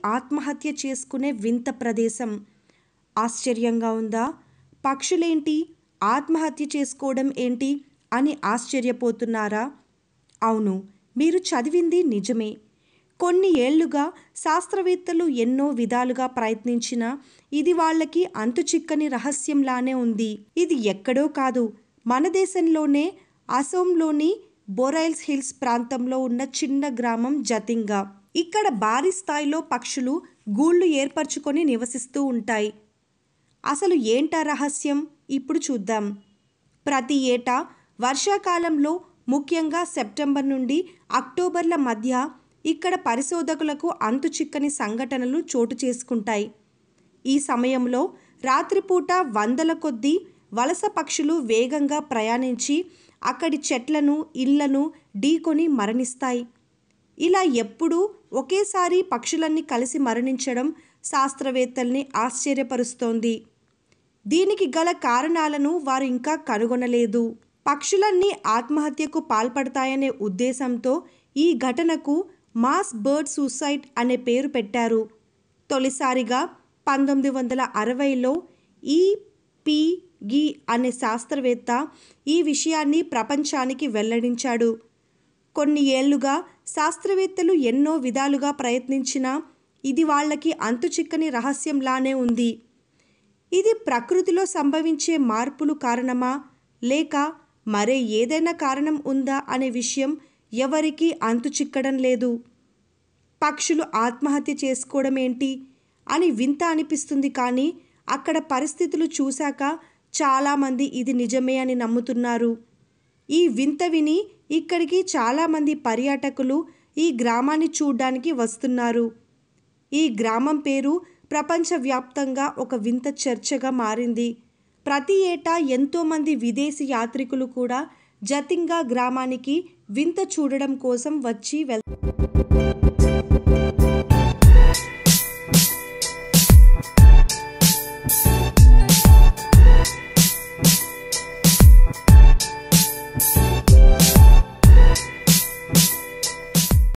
ఆత్మహత్య చేసుకునే వింత ప్రదేశం ఆశ్చర్యంగా ఉందా పక్షులేంటి ఆత్మహత్య చేసుకోవడం ఏంటి అని ఆశ్చర్యపోతున్నారా అవును మీరు చదివింది నిజమే కొన్ని ఏళ్లుగా శాస్త్రవేత్తలు ఎన్నో విధాలుగా ప్రయత్నించినా ఇది వాళ్ళకి అంతుచిక్కని రహస్యంలానే ఉంది ఇది ఎక్కడో కాదు మన దేశంలోనే అసోంలోని బొరైల్స్ హిల్స్ ప్రాంతంలో ఉన్న చిన్న గ్రామం జతింగా ఇక్కడ భారీ స్థాయిలో పక్షులు గూళ్ళు ఏర్పరచుకొని నివసిస్తూ ఉంటాయి అసలు ఏంటా రహస్యం ఇప్పుడు చూద్దాం ప్రతి ఏటా వర్షాకాలంలో ముఖ్యంగా సెప్టెంబర్ నుండి అక్టోబర్ల మధ్య ఇక్కడ పరిశోధకులకు అంతుచిక్కని సంఘటనలు చోటు చేసుకుంటాయి ఈ సమయంలో రాత్రిపూట వందల కొద్దీ వలస పక్షులు వేగంగా ప్రయాణించి అక్కడి చెట్లను ఇళ్లను ఢీకొని మరణిస్తాయి ఇలా ఎప్పుడూ ఒకేసారి పక్షులన్నీ కలిసి మరణించడం శాస్త్రవేత్తల్ని ఆశ్చర్యపరుస్తోంది దీనికి గల కారణాలను వారు ఇంకా కనుగొనలేదు పక్షులన్నీ ఆత్మహత్యకు పాల్పడతాయనే ఉద్దేశంతో ఈ ఘటనకు మాస్ బర్డ్ సూసైడ్ అనే పేరు పెట్టారు తొలిసారిగా పంతొమ్మిది వందల అరవైలో ఈపిగి అనే శాస్త్రవేత్త ఈ విషయాన్ని ప్రపంచానికి వెల్లడించాడు కొన్ని ఏళ్లుగా శాస్త్రవేత్తలు ఎన్నో విధాలుగా ప్రయత్నించినా ఇది వాళ్ళకి అంతుచిక్కని రహస్యంలానే ఉంది ఇది ప్రకృతిలో సంభవించే మార్పులు కారణమా లేక మరే ఏదైనా కారణం ఉందా అనే విషయం ఎవరికీ అంతు చిక్కడం లేదు పక్షులు ఆత్మహత్య చేసుకోవడం ఏంటి అని వింత అనిపిస్తుంది కానీ అక్కడ పరిస్థితులు చూశాక చాలామంది ఇది నిజమే అని నమ్ముతున్నారు ఈ వింత విని ఇక్కడికి చాలామంది పర్యాటకులు ఈ గ్రామాన్ని చూడ్డానికి వస్తున్నారు ఈ గ్రామం పేరు ప్రపంచవ్యాప్తంగా ఒక వింత చర్చగా మారింది ప్రతి ఏటా ఎంతోమంది విదేశీ యాత్రికులు కూడా జతింగా గ్రామానికి వింత చూడడం కోసం వచ్చి వెళ్తారు